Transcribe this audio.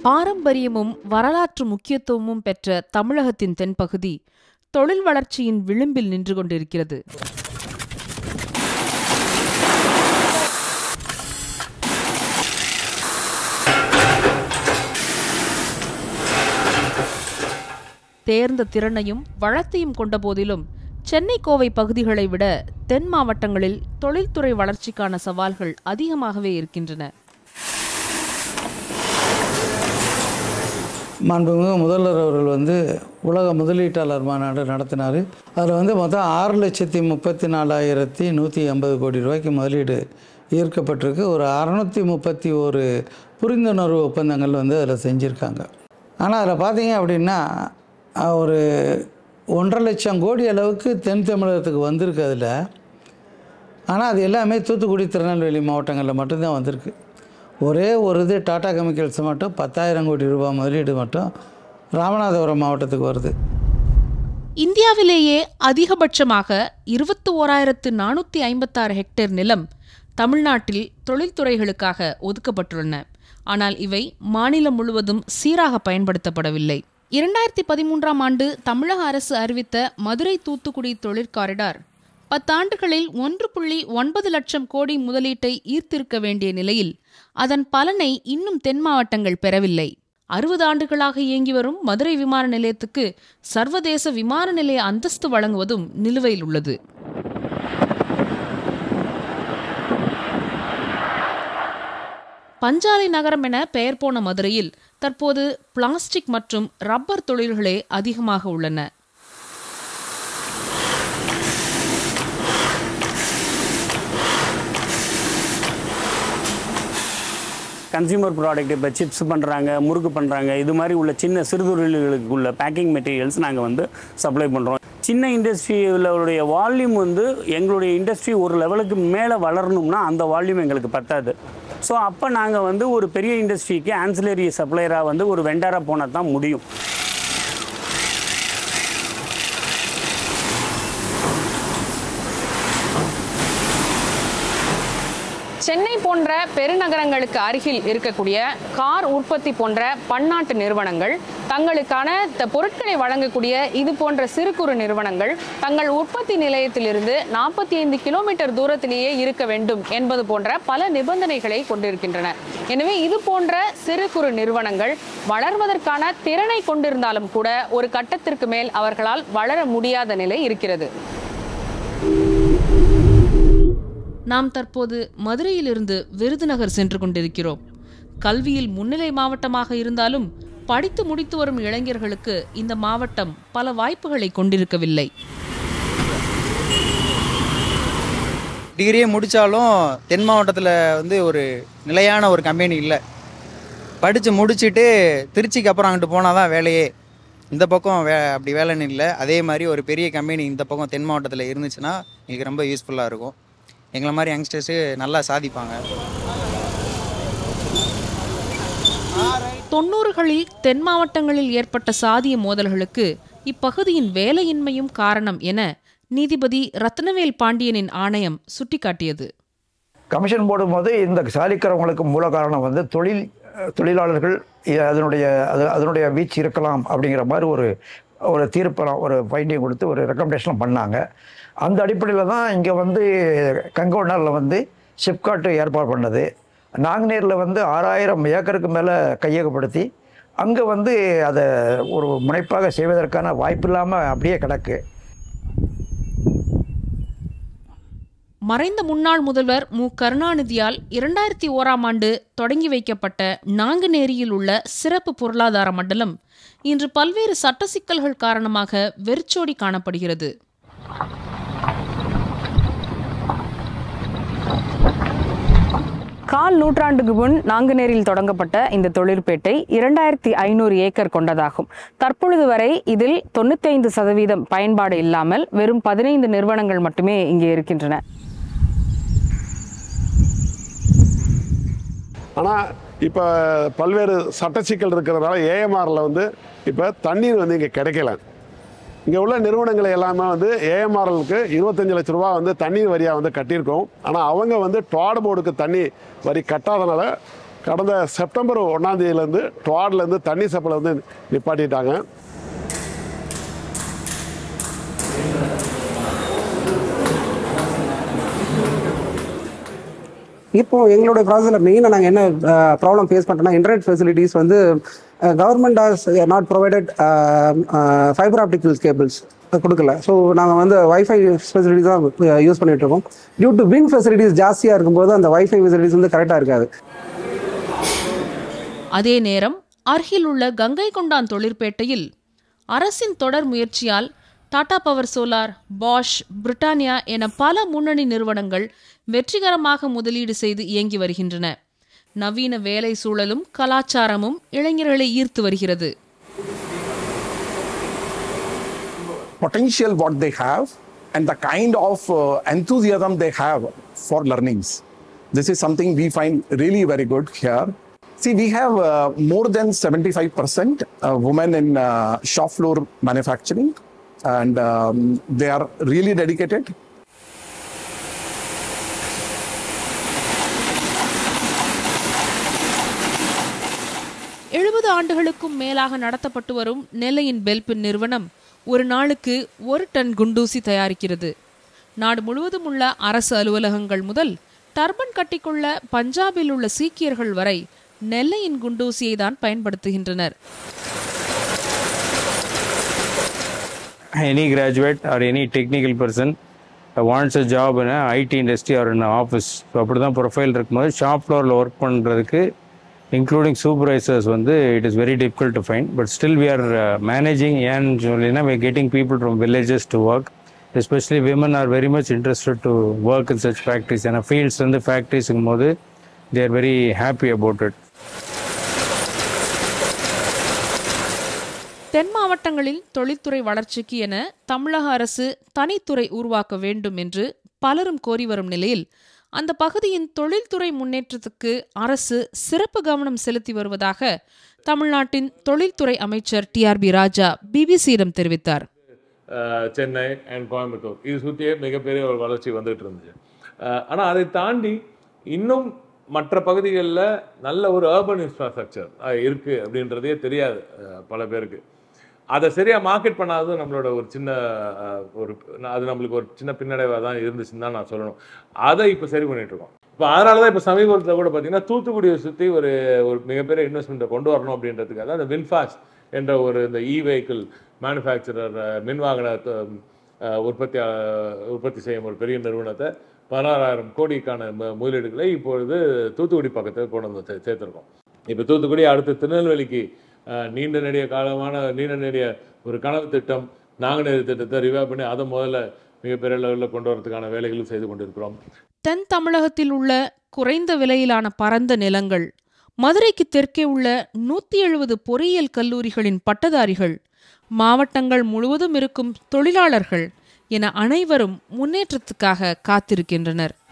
பாரம்பரியமும் வரலாற்று முக்கியத்துவமும் பெற்ற தமிழகத்தின் தென்பகுதி தொழில் வளர்ச்சியின் விளிம்பில் நின்று கொண்டிருக்கிறது தேர்ந்த திறனையும் வளத்தையும் கொண்ட போதிலும் சென்னை கோவை பகுதிகளை விட தென் மாவட்டங்களில் தொழில்துறை வளர்ச்சிக்கான சவால்கள் அதிகமாகவே இருக்கின்றன மாண்புமிகு முதல்வர் அவர்கள் வந்து உலக முதலீட்டாளர் மாநாடு நடத்தினார் அதில் வந்து மொத்தம் ஆறு லட்சத்தி முப்பத்தி நாலாயிரத்தி நூற்றி ஐம்பது கோடி ரூபாய்க்கு முதலீடு ஈர்க்கப்பட்டிருக்கு ஒரு அறநூற்றி முப்பத்தி ஒரு புரிந்துணர்வு ஒப்பந்தங்கள் வந்து அதில் செஞ்சுருக்காங்க ஆனால் அதில் பார்த்தீங்க அப்படின்னா அஹ், ஒரு ஒன்றரை லட்சம் கோடி அளவுக்கு தென் தமிழகத்துக்கு வந்திருக்கு அதில் ஆனால் அது எல்லாமே தூத்துக்குடி திருநெல்வேலி மாவட்டங்களில் மட்டும்தான் வந்திருக்கு ஒரே ஒரு இது டாடா கெமிக்கல்ஸ் மட்டும் பத்தாயிரம் கோடி ரூபாய் முதலீடு மட்டும் ராமநாதபுரம் மாவட்டத்துக்கு வருது இந்தியாவிலேயே அதிகபட்சமாக இருபத்தி ஓராயிரத்து நானூற்றி ஐம்பத்தாறு ஹெக்டேர் நிலம் தமிழ்நாட்டில் தொழில்துறைகளுக்காக ஒதுக்கப்பட்டுள்ளன ஆனால் இவை மாநிலம் முழுவதும் சீராக பயன்படுத்தப்படவில்லை இரண்டாயிரத்தி பதிமூன்றாம் ஆண்டு தமிழக அரசு அறிவித்த மதுரை தூத்துக்குடி தொழிற் காரிடார் பத்தாண்டுகளில் ஒன்று புள்ளி ஒன்பது லட்சம் கோடி முதலீட்டை ஈர்த்திருக்க வேண்டிய நிலையில் அதன் பலனை இன்னும் தென் மாவட்டங்கள் பெறவில்லை அறுபது ஆண்டுகளாக இயங்கி வரும் மதுரை விமான நிலையத்துக்கு சர்வதேச விமான நிலைய அந்தஸ்து வழங்குவதும் நிலுவையில் உள்ளது பஞ்சாலை நகரம் என பெயர் போன மதுரையில் தற்போது பிளாஸ்டிக் மற்றும் ரப்பர் தொழில்களே அதிகமாக உள்ளன கன்சியூமர் ப்ராடக்ட் இப்போ சிப்ஸ் பண்ணுறாங்க முறுக்கு பண்ணுறாங்க இது மாதிரி உள்ள சின்ன சிறுதொழில்களுக்கு உள்ள பேக்கிங் மெட்டீரியல்ஸ் நாங்கள் வந்து சப்ளை பண்ணுறோம் சின்ன இண்டஸ்ட்ரியிலுடைய வால்யூம் வந்து எங்களுடைய இண்டஸ்ட்ரி ஒரு லெவலுக்கு மேலே வளரணும்னா அந்த வால்யூம் எங்களுக்கு பத்தாது ஸோ அப்போ நாங்கள் வந்து ஒரு பெரிய இண்டஸ்ட்ரிக்கு ஆன்சிலரி சப்ளையராக வந்து ஒரு வெண்டராக போனால் தான் முடியும் சென்னை போன்ற பெருநகரங்களுக்கு அருகில் இருக்கக்கூடிய கார் உற்பத்தி போன்ற பன்னாட்டு நிறுவனங்கள் தங்களுக்கான த- பொருட்களை வழங்கக்கூடிய இது போன்ற சிறு குறு நிறுவனங்கள் தங்கள் உற்பத்தி நிலையத்திலிருந்து நாற்பத்தி ஐந்து கிலோமீட்டர் தூரத்திலேயே இருக்க வேண்டும் என்பது போன்ற பல நிபந்தனைகளை கொண்டிருக்கின்றன எனவே இது போன்ற சிறு குறு நிறுவனங்கள் வளர்வதற்கான திறனை கொண்டிருந்தாலும் கூட ஒரு கட்டத்திற்கு மேல் அவர்களால் வளர முடியாத நிலை இருக்கிறது நாம் தற்போது மதுரையிலிருந்து விருதுநகர் சென்று கொண்டிருக்கிறோம் கல்வியில் முன்னிலை மாவட்டமாக இருந்தாலும் படித்து முடித்து வரும் இளைஞர்களுக்கு இந்த மாவட்டம் பல வாய்ப்புகளை கொண்டிருக்கவில்லை டிகிரியே முடித்தாலும் தென் மாவட்டத்தில் வந்து ஒரு நிலையான ஒரு கம்பெனி இல்லை படித்து முடிச்சுட்டு திருச்சிக்கு அப்புறம் அங்கிட்டு போனால் தான் வேலையே இந்த பக்கம் வே அப்படி வேலைன்னு இல்லை அதே மாதிரி ஒரு பெரிய கம்பெனி இந்த பக்கம் தென் மாவட்டத்தில் இருந்துச்சுன்னா எங்களுக்கு ரொம்ப யூஸ்ஃபுல்லாக இருக்கும் எங்களை மாதிரி யங்ஸ்டர்ஸு நல்லா சாதிப்பாங்க தொன்னூறுகளில் தென் மாவட்டங்களில் ஏற்பட்ட சாதிய மோதல்களுக்கு இப்பகுதியின் வேலையின்மையும் காரணம் என நீதிபதி ரத்னவேல் பாண்டியனின் ஆணையம் சுட்டிக்காட்டியது கமிஷன் போடும்போது இந்த சாலிக்கிறவங்களுக்கு மூல காரணம் வந்து தொழில் அஹ், தொழிலாளர்கள் இ- அதனுடைய அது அதனுடைய வீச்சு இருக்கலாம் அப்படிங்கிற மாதிரி ஒரு ஒரு தீர்ப்பெல்லாம் ஒரு ஃபைண்டிங் கொடுத்து ஒரு ரெக்கமெண்டேஷன் பண்ணாங்க அந்த அடிப்படையில் தான் இங்கே வந்து கங்கோனாரில் வந்து சிப்காட்டு ஏற்பாடு பண்ணது நாங்குநேரில் வந்து ஆறாயிரம் ஏக்கருக்கு மேலே கையகப்படுத்தி அங்கே வந்து அதை ஒரு முனைப்பாக செய்வதற்கான வாய்ப்பு இல்லாமல் அப்படியே கிடக்கு மறைந்த முன்னாள் முதல்வர் மு கருணாநிதியால் இரண்டாயிரத்தி ஓராம் ஆண்டு தொடங்கி வைக்கப்பட்ட நாங்குநேரியில் உள்ள சிறப்பு பொருளாதார மண்டலம் இன்று பல்வேறு சட்ட சிக்கல்கள் காரணமாக வெறிச்சோடி காணப்படுகிறது கால் நூற்றாண்டுக்கு முன் நாங்குநேரில் தொடங்கப்பட்ட இந்த தொழிற்பேட்டை இரண்டாயிரத்தி ஐநூறு ஏக்கர் கொண்டதாகும் தற்பொழுது வரை இதில் தொண்ணூத்தைந்து சதவீதம் பயன்பாடு இல்லாமல் வெறும் பதினைந்து நிறுவனங்கள் மட்டுமே இங்கே இருக்கின்றன ஆனால் இப்போ பல்வேறு சட்ட சிக்கல் இருக்கிறதுனால ஏஎம்ஆரில் வந்து இப்போ தண்ணீர் வந்து இங்கே கிடைக்கல இங்கே உள்ள நிறுவனங்கள் எல்லாமே வந்து ஏஎம்ஆர்எலுக்கு இருபத்தஞ்சு லட்ச ரூபா வந்து தண்ணீர் வரியாக வந்து கட்டியிருக்கோம் ஆனால் அவங்க வந்து டாட் போர்டுக்கு தண்ணி வரி கட்டாதனால கடந்த செப்டம்பர் ஒன்றாம் தேதியிலேருந்து டுவாட்லேருந்து தண்ணி சப்ளை வந்து நிப்பாட்டிட்டாங்க இப்போ எங்களுடைய ப்ராசஸில் மெயினாக நாங்கள் என்ன ப்ராப்ளம் ஃபேஸ் பண்ணுறோம்னா இன்டர்நெட் ஃபெசிலிட்டிஸ் வந்து government has not provided fibre optical cables கொடுக்கல ஸோ நாங்கள் வந்து வைஃபை ஃபெசிலிட்டிஸ் தான் யூஸ் பண்ணிட்டு இருக்கோம் டியூ டு விங் ஃபெசிலிட்டிஸ் ஜாஸ்தியாக இருக்கும்போது அந்த வைஃபை ஃபெசிலிட்டிஸ் வந்து கரெக்டாக இருக்காது அதே நேரம் அருகில் உள்ள கங்கை கொண்டான் தொழிற்பேட்டையில் அரசின் தொடர் முயற்சியால் Tata power solar Bosch Britannia என பல முன்னணி நிறுவனங்கள் வெற்றிகரமாக முதலீடு செய்து இயங்கி வருகின்றன நவீன வேலை சூழலும் கலாச்சாரமும் இளைஞர்களை ஈர்த்து வருகிறது potential what they have and the kind of uh, enthusiasm they have for learnings. This is something we find really very good here. See, we have uh, more than 75% uh, women in uh, shop floor manufacturing, and um, they are really dedicated. எழுபது ஆண்டுகளுக்கும் மேலாக நடத்தப்பட்டு வரும் நெல்லையின் பெல்பின் நிறுவனம் ஒரு நாளுக்கு ஒரு ton குண்டூசி தயாரிக்கிறது நாடு முழுவதும் உள்ள அரசு அலுவலகங்கள் முதல் டர்பன் கட்டிக்கொள்ள பஞ்சாபில் உள்ள சீக்கியர்கள் வரை நெல்லையின் குண்டூசியை தான் பயன்படுத்துகின்றனர் any graduate or any technical person uh, wants a job in a IT industry or in an office so அப்படி தான் ப்ரொஃபைல் இருக்கும்போது ஷாப் ஃப்ளோரில் ஒர்க் பண்ணுறதுக்கு இன்க்ளூடிங் சூப்பர்வைசர்ஸ் வந்து it is very difficult to find but still we are managing ஏன்னு சொல்லினா we getting people from villages to work especially women are very much interested to work in such factories ஏன்னா fields வந்து ஃபேக்ட்ரிஸுங்கும் போது they are very happy about it தென் மாவட்டங்களில் தொழில்துறை வளர்ச்சிக்கு என தமிழக அரசு தனித்துறை உருவாக்க வேண்டும் என்று பலரும் கோரி வரும் நிலையில் அந்த பகுதியின் தொழில்துறை முன்னேற்றத்துக்கு அரசு சிறப்பு கவனம் செலுத்தி வருவதாக தமிழ்நாட்டின் தொழில்துறை அமைச்சர் டிஆர்பி ராஜா பிபிசியிடம் தெரிவித்தார் அஹ் சென்னை அண்ட் கோயம்புத்தூர் இது சுற்றியே மிகப்பெரிய ஒரு வளர்ச்சி வந்துகிட்டு இருந்துச்சு ஆனால் அதை தாண்டி இன்னும் மற்ற பகுதிகளில் நல்ல ஒரு அர்பன் இன்ஃப்ராஸ்ட்ரக்சர் இருக்குது அப்படின்றதே தெரியாது அஹ் பல பேருக்கு அதை சரியாக மார்க்கெட் பண்ணாதது நம்மளோட ஒரு சின்ன அஹ், ஒரு அது நம்மளுக்கு ஒரு சின்ன பின்னடைவாக தான் இருந்துச்சுன்னு தான் நான் சொல்லணும் அதை இப்போ சரி பண்ணிட்டு இருக்கோம் இப்போ அதனால தான் இப்போ சமீபத்தில் கூட பார்த்தீங்கன்னா தூத்துக்குடியை சுற்றி ஒரு ஒரு மிகப்பெரிய இன்வெஸ்ட்மெண்ட்டை கொண்டு வரணும் அப்படின்றதுக்காக அந்த வின்ஃபாஸ்ட் என்ற ஒரு இந்த இ வெஹிக்கிள் மேனுஃபேக்சரர் மின்வாகன த- அஹ், உற்பத்தி அஹ், உற்பத்தி செய்யும் ஒரு பெரிய நிறுவனத்தை பதினாறாயிரம் கோடிக்கான மு- முதலீடுகளை இப்பொழுது தூத்துக்குடி பக்கத்தில் கொண்டு வந்து சே- சேர்த்திருக்கோம் இப்போ தூத்துக்குடி அடுத்து திருநெல்வேலிக்கு அஹ், நீண்ட நெடிய காலமான நீண்ட நெடிய ஒரு கனவு திட்டம் நாங்குநேரி திட்டத்தை ரிவைவ் பண்ணி அதை முதல்ல மிகப்பெரிய லெவலில் கொண்டு வரதுக்கான வேலைகளும் செய்து கொண்டிருக்கிறோம் தென் தமிழகத்தில் உள்ள குறைந்த விலையிலான பரந்த நிலங்கள் மதுரைக்கு தெற்கே உள்ள நூற்றி எழுபது பொறியியல் கல்லூரிகளின் பட்டதாரிகள் மாவட்டங்கள் முழுவதும் இருக்கும் தொழிலாளர்கள் என அனைவரும் முன்னேற்றத்துக்காக காத்திருக்கின்றனர்